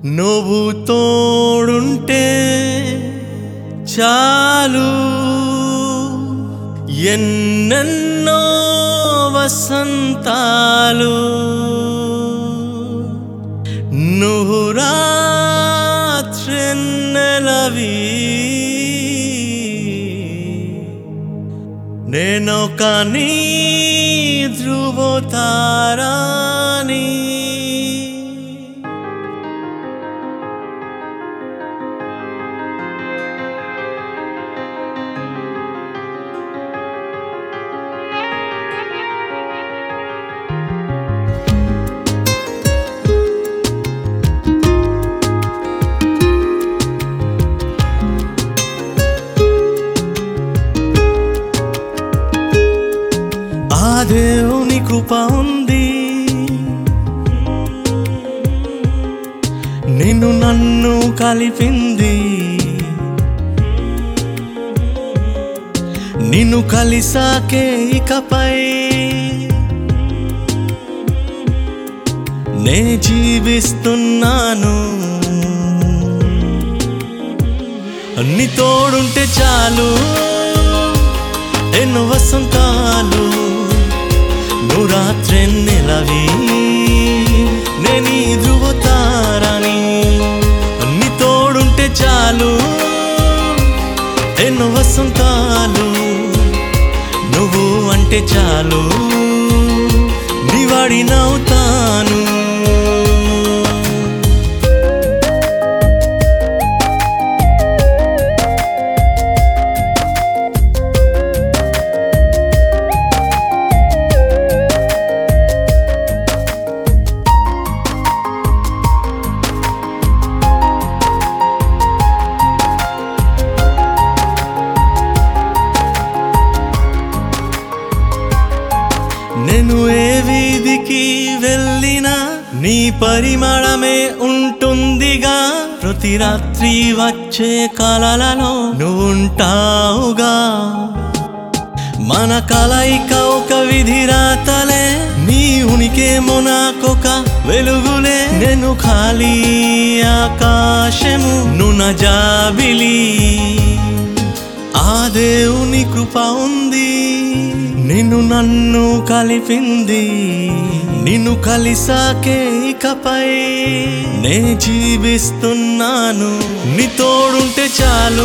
నువ్వు తోడుంటే చాలు ఎన్నెన్నో వసంతాలు నువ్వు రాత్రిన్నెలవి నేను కానీ ధ్రువతారాని ఆ దేవుని కృప ఉంది నిన్ను నన్ను కలిపింది నిన్ను కలిసాకే ఇకపై నే జీవిస్తున్నాను అన్ని తోడుంటే చాలు ఎన్నో వసంతాలు నువ్వు రాత్రెన్నెలవి నేను ధృవతారని అన్ని తోడుంటే చాలు ఎన్నో వసంతాలు నువ్వు అంటే చాలు నివాడినవుతాను నేను ఏ వీధికి వెళ్ళినా నీ పరిమళమే ఉంటుందిగా ప్రతి రాత్రి వచ్చే కలలలో నువ్వు ఉంటావుగా మన కలయిక ఒక విధి రాతలే నీ ఉనికేమో నాకొక వెలుగులే నేను ఖాళీ ఆకాశము నున జాబిలి ఆ దేవుని కృప ఉంది నిన్ను నన్ను కలిపింది నిన్ను కలిసాకే ఇకపై నే జీవిస్తున్నాను నీ తోడుంటే చాలు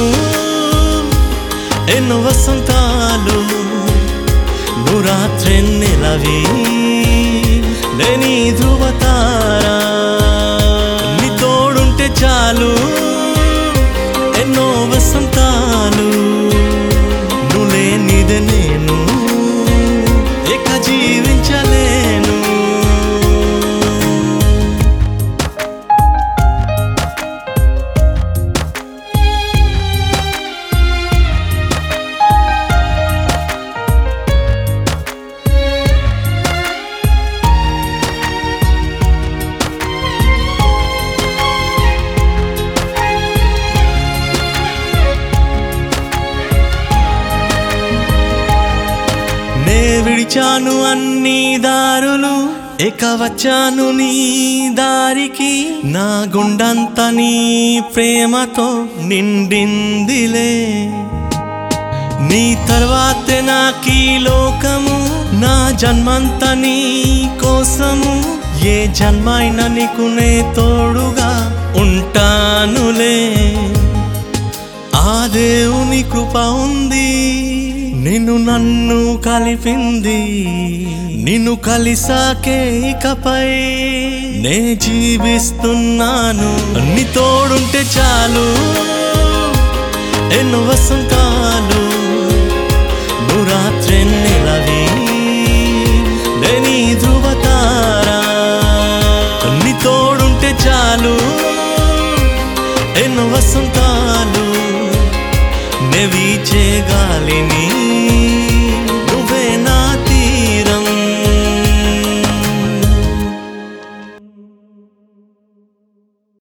ఎన్నో వసంతాలు నువ్వు రాత్రెన్నెలవి లేని ధృవతారా నీ తోడుంటే చాలు ఎన్నో వసంతాలు నువ్వు లేనిదే నేను ఇక జీవించలేను నే విడిచాను అన్ని దారులు ఇక వచ్చాను నీ దారికి నా గుండంత నీ ప్రేమతో నిండిందిలే నీ తర్వాతే నాకీ లోకము నా జన్మంత నీ కోసము ఏ జన్మైనా నీకు నే తోడుగా ఉంటానులే ఆ దేవుని కృప ఉంది నిన్ను నన్ను కలిపింది నిన్ను కలిసాకే ఇకపై నే జీవిస్తున్నాను అన్ని తోడుంటే చాలు ఎన్నో వసంతాలు నువ్వు రాత్రెన్నెలవి లేని ధృవతారా అన్ని తోడుంటే చాలు ఎన్నో వసంతాలు నెవీచే గాలిని